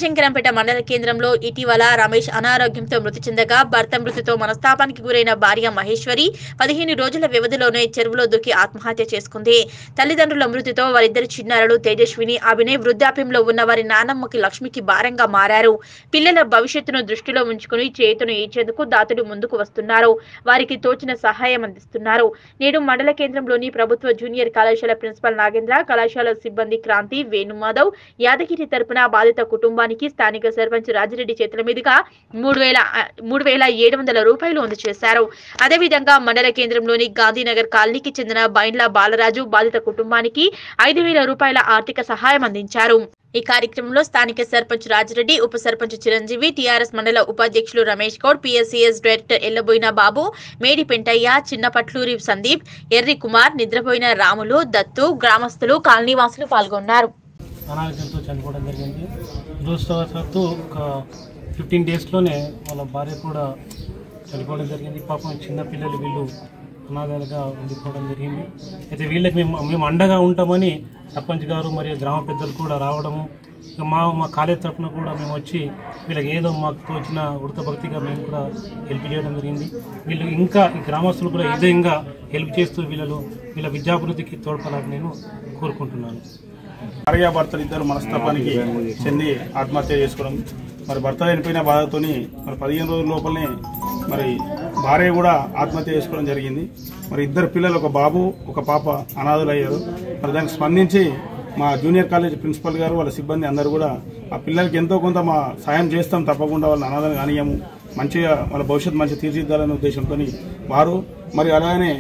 చిన్నశంకరంపేట మండల కేంద్రంలో ఇటీవల రమేష్ అనారోగ్యంతో మృతి చెందగా భర్త మృతితో మనస్తాపానికి గురైన భార్య మహేశ్వరి పదిహేను రోజుల వ్యవధిలోనే చెరువులో దూకి ఆత్మహత్య చేసుకుంది తల్లిదండ్రుల మృతితో వారిద్దరు చిన్నారులు తేజస్విని అభినయ్ వృద్ధాప్యంలో ఉన్న వారి నానమ్మకి లక్ష్మికి భారంగా మారారు పిల్లల భవిష్యత్తును దృష్టిలో ఉంచుకుని చేతును ఈచేందుకు దాతలు ముందుకు వస్తున్నారు వారికి తోచిన సహాయం అందిస్తున్నారు నేడు మండల కేంద్రంలోని ప్రభుత్వ జూనియర్ కళాశాల ప్రిన్సిపల్ నాగేంద్ర కళాశాల సిబ్బంది క్రాంతి వేణుమాధవ్ యాదగిరి తరపున బాధిత కుటుంబానికి స్థానిక సర్పంచ్ రాజిరెడ్డి చేతుల మీదుగా మూడు వేల మూడు వేల ఏడు వందల రూపాయలు అందజేశారు అదేవిధంగా మండల కేంద్రంలోని గాంధీనగర్ కాలనీకి చెందిన బైండ్ల బాలరాజు బాధిత కుటుంబానికి ఐదు వేల రూపాయల ఆర్థిక సహాయం అందించారు ఈ కార్యక్రమంలో స్థానిక సర్పంచ్ రాజిరెడ్డి ఉప సర్పంచ్ చిరంజీవి టీఆర్ఎస్ మండల ఉపాధ్యక్షులు రమేష్ గౌడ్ పిఎస్సిఎస్ డైరెక్టర్ ఎల్లబోయిన బాబు మేడి పెంటయ్య చిన్నపట్లూరి సందీప్ ఎర్రి కుమార్ నిద్రపోయిన రాములు దత్తు గ్రామస్తులు కాలనీవాసులు పాల్గొన్నారు అనారోగ్యంతో చనిపోవడం జరిగింది దురదృష్టవశాత్తు ఒక ఫిఫ్టీన్ డేస్లోనే వాళ్ళ భార్య కూడా చనిపోవడం జరిగింది పాపం చిన్న పిల్లలు వీళ్ళు అనాథాలుగా ఉండిపోవడం జరిగింది అయితే వీళ్ళకి మేము మేము అండగా ఉంటామని సర్పంచ్ గారు మరియు గ్రామ పెద్దలు కూడా రావడము ఇక మా మా కాలేజ్ తరఫున కూడా మేము వచ్చి వీళ్ళకి ఏదో మాకు తోచిన ఉడత భక్తిగా మేము కూడా హెల్ప్ చేయడం జరిగింది వీళ్ళు ఇంకా ఈ గ్రామస్తులు కూడా ఈ విధంగా హెల్ప్ చేస్తూ వీళ్ళలో వీళ్ళ విద్యాభివృద్ధికి తోడ్పడాలని నేను కోరుకుంటున్నాను భార్యాభర్తలు ఇద్దరు మనస్తాపానికి చెంది ఆత్మహత్య చేసుకోవడం మరి భర్త చనిపోయిన బాధతోని మరి పదిహేను రోజుల లోపలనే మరి భార్య కూడా ఆత్మహత్య చేసుకోవడం జరిగింది మరి ఇద్దరు పిల్లలు ఒక బాబు ఒక పాప అనాథులయ్యారు మరి దానికి స్పందించి మా జూనియర్ కాలేజ్ ప్రిన్సిపల్ గారు వాళ్ళ సిబ్బంది అందరూ కూడా ఆ పిల్లలకి ఎంతో కొంత మా సాయం చేస్తాం తప్పకుండా వాళ్ళ అనాథను కానియము మంచిగా వాళ్ళ భవిష్యత్తు మంచిగా తీర్చిదిద్దాలనే ఉద్దేశంతో వారు మరి అలానే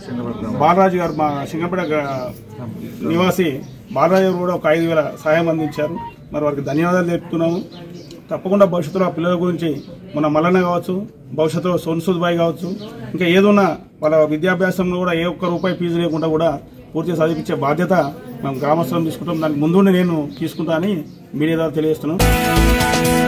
బాలరాజు గారు మా సింగపేట గ- నివాసి బాలరాజు గారు కూడా ఒక ఐదు వేల సాయం అందించారు మరి వారికి ధన్యవాదాలు తెలుపుతున్నాము తప్పకుండా భవిష్యత్తులో ఆ పిల్లల గురించి మన మల్లన్న కావచ్చు భవిష్యత్తులో సోన్సూద్ బాయ్ కావచ్చు ఇంకా ఏదున్నా వాళ్ళ విద్యాభ్యాసంలో కూడా ఏ ఒక్క రూపాయి ఫీజు లేకుండా కూడా పూర్తిగా చదివించే బాధ్యత మేము గ్రామస్తులం తీసుకుంటాం దానికి ముందుండి నేను తీసుకుంటా అని మీడియా ద్వారా తెలియజేస్తున్నాం